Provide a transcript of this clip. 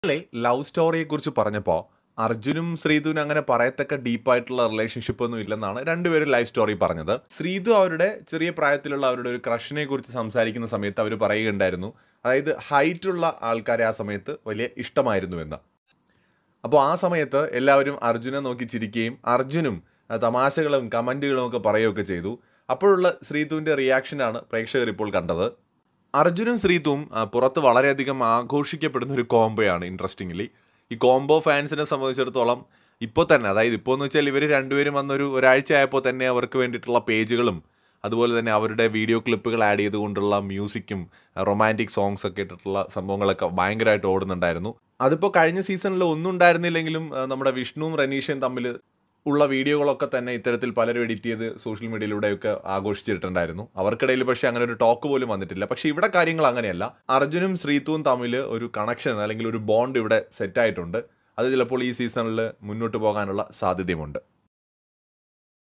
അല്ലേ ലവ് സ്റ്റോറിയെ കുറിച്ച് പറഞ്ഞപ്പോൾ അർജുനും ശ്രീതുവിനും അങ്ങനെ പറയത്തക്ക ഡീപ്പായിട്ടുള്ള റിലേഷൻഷിപ്പ് ഒന്നും ഇല്ലെന്നാണ് രണ്ടുപേരും ലൈഫ് സ്റ്റോറി പറഞ്ഞത് ശ്രീതു അവരുടെ ചെറിയ പ്രായത്തിലുള്ള അവരുടെ ഒരു ക്രഷിനെ കുറിച്ച് സംസാരിക്കുന്ന സമയത്ത് അവർ പറയുകയുണ്ടായിരുന്നു അതായത് ഹൈറ്റുള്ള ആൾക്കാരെ ആ സമയത്ത് വലിയ ഇഷ്ടമായിരുന്നു എന്ന് അപ്പോൾ ആ സമയത്ത് എല്ലാവരും അർജുനെ നോക്കി ചിരിക്കുകയും അർജുനും ആ, തമാശകളും കമൻറ്റുകളും ഒക്കെ പറയുകയൊക്കെ ചെയ്തു അപ്പോഴുള്ള ശ്രീതുവിൻ്റെ റിയാക്ഷനാണ് പ്രേക്ഷകർ ഇപ്പോൾ കണ്ടത് അർജുനും ശ്രീതുവും ആ, പുറത്ത് വളരെയധികം ആഘോഷിക്കപ്പെടുന്ന ഒരു കോംബോയാണ് ഇൻട്രസ്റ്റിംഗ്ലി ഈ കോംബോ ഫാൻസിനെ സംബന്ധിച്ചിടത്തോളം ഇപ്പോൾ തന്നെ അതായത് ഇപ്പോൾ എന്ന് വെച്ചാൽ ഇവർ രണ്ടുപേരും വന്നൊരു ഒരാഴ്ച ആയപ്പോൾ തന്നെ അവർക്ക് വേണ്ടിയിട്ടുള്ള പേജുകളും അതുപോലെ തന്നെ അവരുടെ വീഡിയോ ക്ലിപ്പുകൾ ആഡ് ചെയ്തുകൊണ്ടുള്ള മ്യൂസിക്കും റൊമാൻറ്റിക് സോങ്സ് ഒക്കെ ഇട്ടിട്ടുള്ള സംഭവങ്ങളൊക്കെ ഭയങ്കരമായിട്ട് ഓടുന്നുണ്ടായിരുന്നു അതിപ്പോൾ കഴിഞ്ഞ സീസണിൽ ഒന്നും ഉണ്ടായിരുന്നില്ലെങ്കിലും ആ, നമ്മുടെ വിഷ്ണുവും റനീഷയും തമ്മിൽ ഉള്ള വീഡിയോകളൊക്കെ തന്നെ ഇത്തരത്തിൽ പലരും എഡിറ്റ് ചെയ്ത് സോഷ്യൽ മീഡിയയിലൂടെയൊക്കെ ആഘോഷിച്ചിട്ടുണ്ടായിരുന്നു അവർക്കിടയിൽ പക്ഷേ അങ്ങനെ ഒരു ടോക്ക് പോലും വന്നിട്ടില്ല പക്ഷേ ഇവിടെ കാര്യങ്ങൾ അങ്ങനെയല്ല അർജുനും ശ്രീത്തുവും തമ്മിൽ ഒരു കണക്ഷൻ അല്ലെങ്കിൽ ഒരു ബോണ്ട് ഇവിടെ സെറ്റായിട്ടുണ്ട് അത് ചിലപ്പോൾ ഈ സീസണിൽ മുന്നോട്ട് പോകാനുള്ള സാധ്യതയുമുണ്ട്